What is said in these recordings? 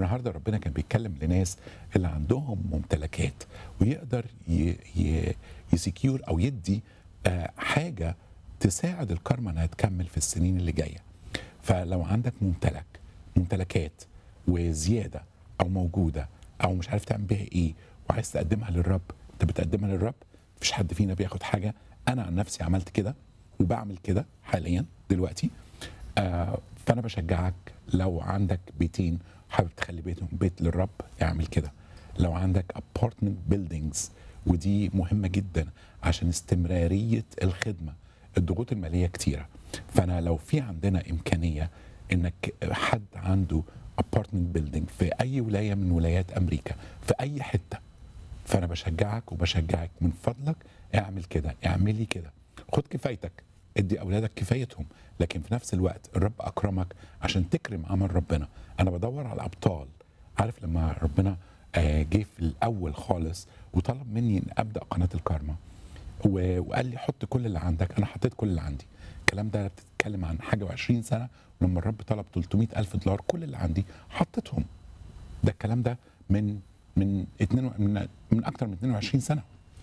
النهارده ربنا كان بيتكلم لناس اللي عندهم ممتلكات ويقدر ي... ي... يسكيور او يدي آه، حاجه تساعد الكارما انها تكمل في السنين اللي جايه فلو عندك ممتلك ممتلكات وزياده او موجوده او مش عارف تعمل بيها ايه وعايز تقدمها للرب انت بتقدمها للرب مفيش حد فينا بياخد حاجه انا عن نفسي عملت كده وبعمل كده حاليا دلوقتي آه فانا بشجعك لو عندك بيتين حابب تخلي بيتهم بيت للرب اعمل كده لو عندك ابارتمنت بيلدينجز ودي مهمه جدا عشان استمراريه الخدمه الضغوط الماليه كتيره فانا لو في عندنا امكانيه انك حد عنده ابارتمنت بيلدينج في اي ولايه من ولايات امريكا في اي حته فانا بشجعك وبشجعك من فضلك اعمل كده اعملي كده خد كفايتك ادي اولادك كفايتهم لكن في نفس الوقت الرب اكرمك عشان تكرم عمل ربنا انا بدور على ابطال عارف لما ربنا آه، جه في الاول خالص وطلب مني ان ابدا قناه الكارما و- وقال لي حط كل اللي عندك انا حطيت كل اللي عندي الكلام ده بتتكلم عن حاجه و20 سنه ولما الرب طلب 300 الف دولار كل اللي عندي حطيتهم ده الكلام ده من من اتنين من, من اكتر من 22 سنه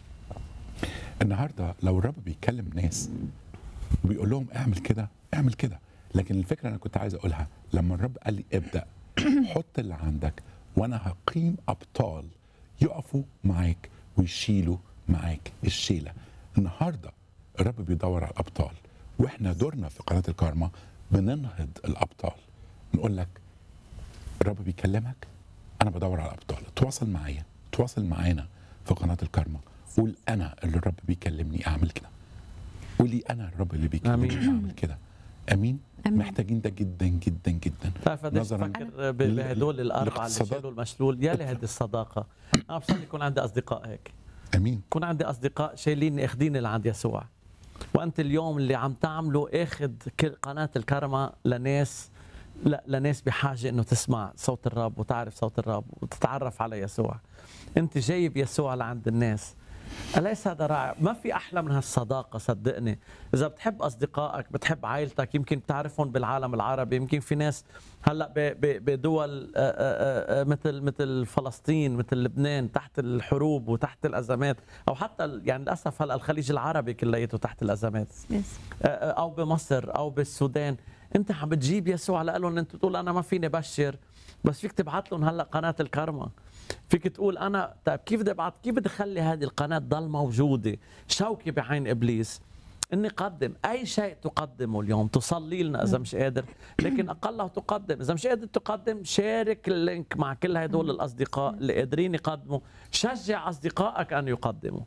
النهارده لو الرب بيكلم ناس وبيقول لهم اعمل كده اعمل كده لكن الفكره انا كنت عايز اقولها لما الرب قال لي ابدا حط اللي عندك وانا هقيم ابطال يقفوا معاك ويشيلوا معاك الشيله النهارده الرب بيدور على الابطال واحنا دورنا في قناه الكارما بننهض الابطال نقول لك الرب بيكلمك انا بدور على ابطال تواصل معايا تواصل معانا في قناه الكارما قول انا اللي الرب بيكلمني اعمل كده قولي انا الرب اللي بيكلمني آمين. اعمل كده امين آمين. محتاجين ده جدا جدا جدا بتعرف قديش نظراً بفكر ب- ل- بهدول الاربعه اللي الاقتصادات. شالوا المشلول يا لهدي الصداقه انا بصلي يكون عندي اصدقاء هيك امين يكون عندي اصدقاء شايلين اخذيني لعند يسوع وانت اليوم اللي عم تعمله اخذ كل قناه الكرمه لناس لا لناس بحاجه انه تسمع صوت الرب وتعرف صوت الرب وتتعرف على يسوع انت جايب يسوع لعند الناس أليس هذا رائع؟ ما في أحلى من هالصداقة صدقني، إذا بتحب أصدقائك، بتحب عائلتك، يمكن بتعرفهم بالعالم العربي، يمكن في ناس هلا ب- ب- بدول آه، آه، آه، مثل مثل فلسطين، مثل لبنان تحت الحروب وتحت الأزمات، أو حتى ال- يعني للأسف هلا الخليج العربي كلياته تحت الأزمات. يس. او بمصر او بالسودان انت عم بتجيب يسوع لهم انت بتقول انا ما فيني بشر بس فيك تبعت لهم هلا قناه الكرمه فيك تقول انا طيب كيف بدي ابعت كيف بدي اخلي هذه القناه تضل موجوده شوكه بعين ابليس اني قدم اي شيء تقدمه اليوم تصلي لنا اذا مش قادر لكن اقله تقدم اذا مش قادر تقدم شارك اللينك مع كل هدول الاصدقاء اللي قادرين يقدموا شجع اصدقائك ان يقدموا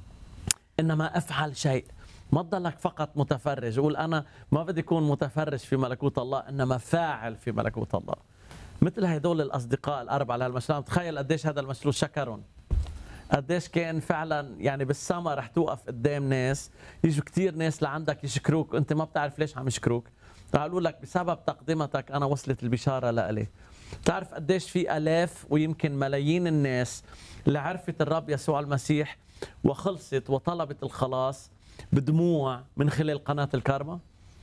انما افعل شيء ما تضلك فقط متفرج قول انا ما بدي اكون متفرج في ملكوت الله انما فاعل في ملكوت الله مثل هدول الاصدقاء الاربعه لهالمشروع تخيل قديش هذا المشروع شكرهم قديش كان فعلا يعني بالسما رح توقف قدام ناس يجوا كثير ناس لعندك يشكروك وانت ما بتعرف ليش عم يشكروك قالوا لك بسبب تقدمتك انا وصلت البشاره لإلي تعرف قديش في الاف ويمكن ملايين الناس اللي عرفت الرب يسوع المسيح وخلصت وطلبت الخلاص بدموع من خلال قناه الكارما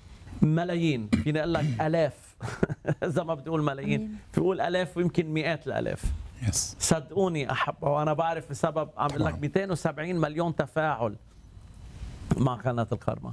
ملايين فينا اقول لك الاف اذا ما بتقول ملايين أمين. بقول الاف ويمكن مئات الالاف يس صدقوني احبه وانا بعرف بسبب عم بقول لك طبعاً. 270 مليون تفاعل مع قناه الكرمه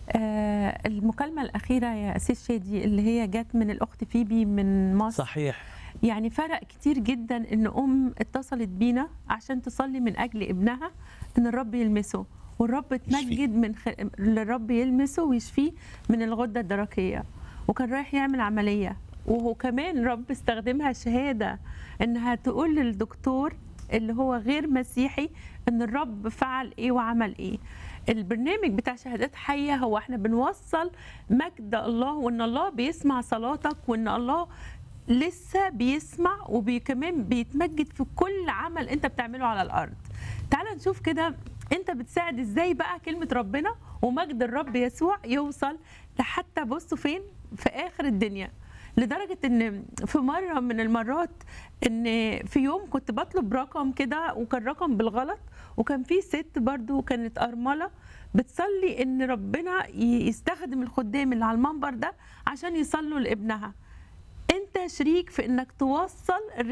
آه المكالمة الأخيرة يا أسيس شادي اللي هي جت من الأخت فيبي من مصر صحيح يعني فرق كتير جدا إن أم اتصلت بينا عشان تصلي من أجل ابنها إن الرب يلمسه والرب اتمجد من خ... الرب يلمسه ويشفيه من الغدة الدرقية وكان رايح يعمل عملية وهو كمان الرب استخدمها شهادة إنها تقول للدكتور اللي هو غير مسيحي إن الرب فعل إيه وعمل إيه البرنامج بتاع شهادات حية هو احنا بنوصل مجد الله وان الله بيسمع صلاتك وان الله لسه بيسمع وكمان بيتمجد في كل عمل انت بتعمله على الارض تعال نشوف كده انت بتساعد ازاي بقى كلمة ربنا ومجد الرب يسوع يوصل لحتى بصوا فين في اخر الدنيا لدرجة ان في مرة من المرات ان في يوم كنت بطلب رقم كده وكان رقم بالغلط وكان في ست برضو كانت أرملة بتصلي ان ربنا ي- يستخدم الخدام اللي على المنبر ده عشان يصلوا لابنها انت شريك في انك توصل